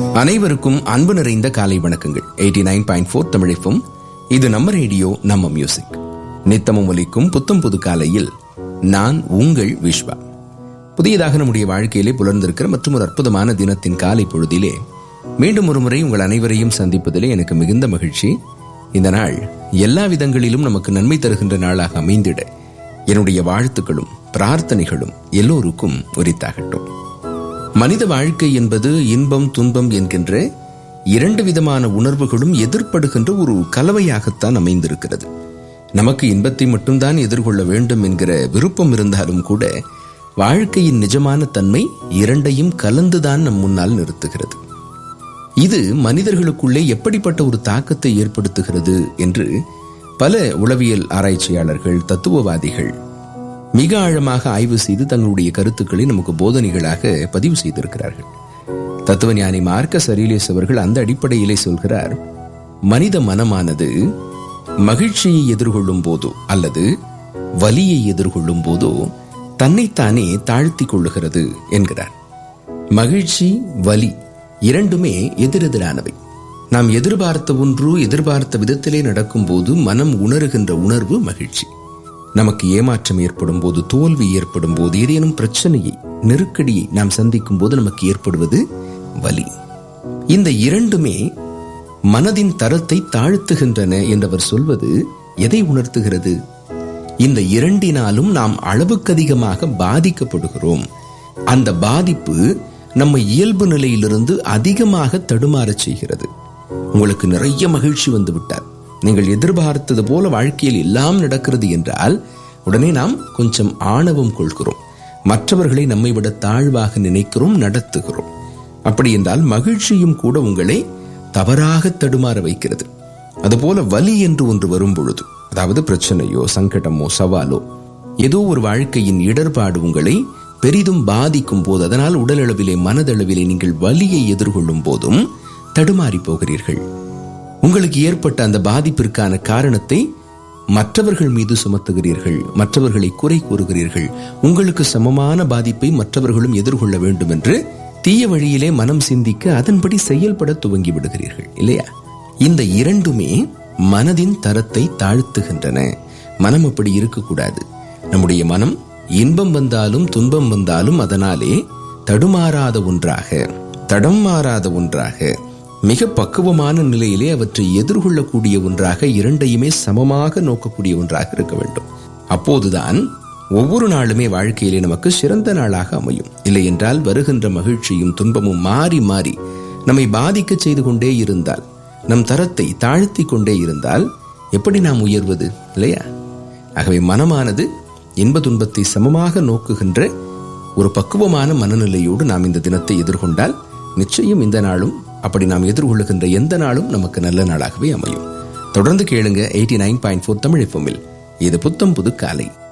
அனைவருக்கும் அன்பு நிறைந்த காலை வணக்கங்கள் எயிட்டி நைன் பாயிண்ட் ஃபோர் தமிழிப்பும் இது நம்ம ரேடியோ நம்ம மியூசிக் நித்தமும் ஒலிக்கும் புத்தம் புது காலையில் நான் உங்கள் விஸ்வா புதியதாக நம்முடைய வாழ்க்கையிலே புலர்ந்திருக்கிற மற்றும் ஒரு அற்புதமான தினத்தின் காலை பொழுதிலே மீண்டும் ஒரு முறை உங்கள் அனைவரையும் சந்திப்பதிலே எனக்கு மிகுந்த மகிழ்ச்சி இந்த நாள் எல்லா விதங்களிலும் நமக்கு நன்மை தருகின்ற நாளாக அமைந்திட என்னுடைய வாழ்த்துக்களும் பிரார்த்தனைகளும் எல்லோருக்கும் உரித்தாகட்டும் மனித வாழ்க்கை என்பது இன்பம் துன்பம் என்கின்ற இரண்டு விதமான உணர்வுகளும் எதிர்ப்படுகின்ற ஒரு கலவையாகத்தான் அமைந்திருக்கிறது நமக்கு இன்பத்தை மட்டும்தான் எதிர்கொள்ள வேண்டும் என்கிற விருப்பம் இருந்தாலும் கூட வாழ்க்கையின் நிஜமான தன்மை இரண்டையும் கலந்துதான் நம் முன்னால் நிறுத்துகிறது இது மனிதர்களுக்குள்ளே எப்படிப்பட்ட ஒரு தாக்கத்தை ஏற்படுத்துகிறது என்று பல உளவியல் ஆராய்ச்சியாளர்கள் தத்துவவாதிகள் மிக ஆழமாக ஆய்வு செய்து தங்களுடைய கருத்துக்களை நமக்கு போதனைகளாக பதிவு செய்திருக்கிறார்கள் தத்துவஞானி மார்க்க சரீலேஸ் அவர்கள் அந்த அடிப்படையிலே சொல்கிறார் மனித மனமானது மகிழ்ச்சியை எதிர்கொள்ளும் போதோ அல்லது வலியை எதிர்கொள்ளும் போதோ தன்னைத்தானே தாழ்த்தி கொள்ளுகிறது என்கிறார் மகிழ்ச்சி வலி இரண்டுமே எதிரெதிரானவை நாம் எதிர்பார்த்த ஒன்று எதிர்பார்த்த விதத்திலே நடக்கும்போது மனம் உணருகின்ற உணர்வு மகிழ்ச்சி நமக்கு ஏமாற்றம் ஏற்படும் போது தோல்வி ஏற்படும் போது ஏதேனும் பிரச்சனையை நெருக்கடியை நாம் சந்திக்கும் போது நமக்கு ஏற்படுவது வலி இந்த இரண்டுமே மனதின் தரத்தை தாழ்த்துகின்றன என்றவர் சொல்வது எதை உணர்த்துகிறது இந்த இரண்டினாலும் நாம் அளவுக்கு அதிகமாக பாதிக்கப்படுகிறோம் அந்த பாதிப்பு நம்ம இயல்பு நிலையிலிருந்து அதிகமாக தடுமாறச் செய்கிறது உங்களுக்கு நிறைய மகிழ்ச்சி வந்து விட்டார் நீங்கள் எதிர்பார்த்தது போல வாழ்க்கையில் எல்லாம் நடக்கிறது என்றால் உடனே நாம் கொஞ்சம் ஆணவம் கொள்கிறோம் மற்றவர்களை நம்மை விட தாழ்வாக நினைக்கிறோம் நடத்துகிறோம் அப்படி என்றால் மகிழ்ச்சியும் கூட உங்களை தவறாக தடுமாற வைக்கிறது அதுபோல வலி என்று ஒன்று வரும் பொழுது அதாவது பிரச்சனையோ சங்கடமோ சவாலோ ஏதோ ஒரு வாழ்க்கையின் இடர்பாடு உங்களை பெரிதும் பாதிக்கும் போது அதனால் உடலளவிலே மனதளவிலே நீங்கள் வலியை எதிர்கொள்ளும் போதும் தடுமாறி போகிறீர்கள் உங்களுக்கு ஏற்பட்ட அந்த பாதிப்பிற்கான காரணத்தை மற்றவர்கள் மீது சுமத்துகிறீர்கள் மற்றவர்களை குறை கூறுகிறீர்கள் உங்களுக்கு சமமான பாதிப்பை மற்றவர்களும் எதிர்கொள்ள வேண்டும் என்று தீய வழியிலே மனம் சிந்திக்க அதன்படி செயல்பட துவங்கி விடுகிறீர்கள் இல்லையா இந்த இரண்டுமே மனதின் தரத்தை தாழ்த்துகின்றன மனம் அப்படி இருக்கக்கூடாது நம்முடைய மனம் இன்பம் வந்தாலும் துன்பம் வந்தாலும் அதனாலே தடுமாறாத ஒன்றாக தடம் மாறாத ஒன்றாக மிக பக்குவமான நிலையிலே அவற்றை எதிர்கொள்ளக்கூடிய ஒன்றாக இரண்டையுமே சமமாக நோக்கக்கூடிய ஒன்றாக இருக்க வேண்டும் அப்போதுதான் ஒவ்வொரு நாளுமே வாழ்க்கையிலே நமக்கு சிறந்த நாளாக அமையும் இல்லை என்றால் வருகின்ற மகிழ்ச்சியும் துன்பமும் மாறி மாறி நம்மை பாதிக்க செய்து கொண்டே இருந்தால் நம் தரத்தை தாழ்த்தி கொண்டே இருந்தால் எப்படி நாம் உயர்வது இல்லையா ஆகவே மனமானது இன்ப துன்பத்தை சமமாக நோக்குகின்ற ஒரு பக்குவமான மனநிலையோடு நாம் இந்த தினத்தை எதிர்கொண்டால் நிச்சயம் இந்த நாளும் அப்படி நாம் எதிர்கொள்ளுகின்ற எந்த நாளும் நமக்கு நல்ல நாளாகவே அமையும் தொடர்ந்து கேளுங்க eighty nine point four Tamil இது புத்தம் புது காலை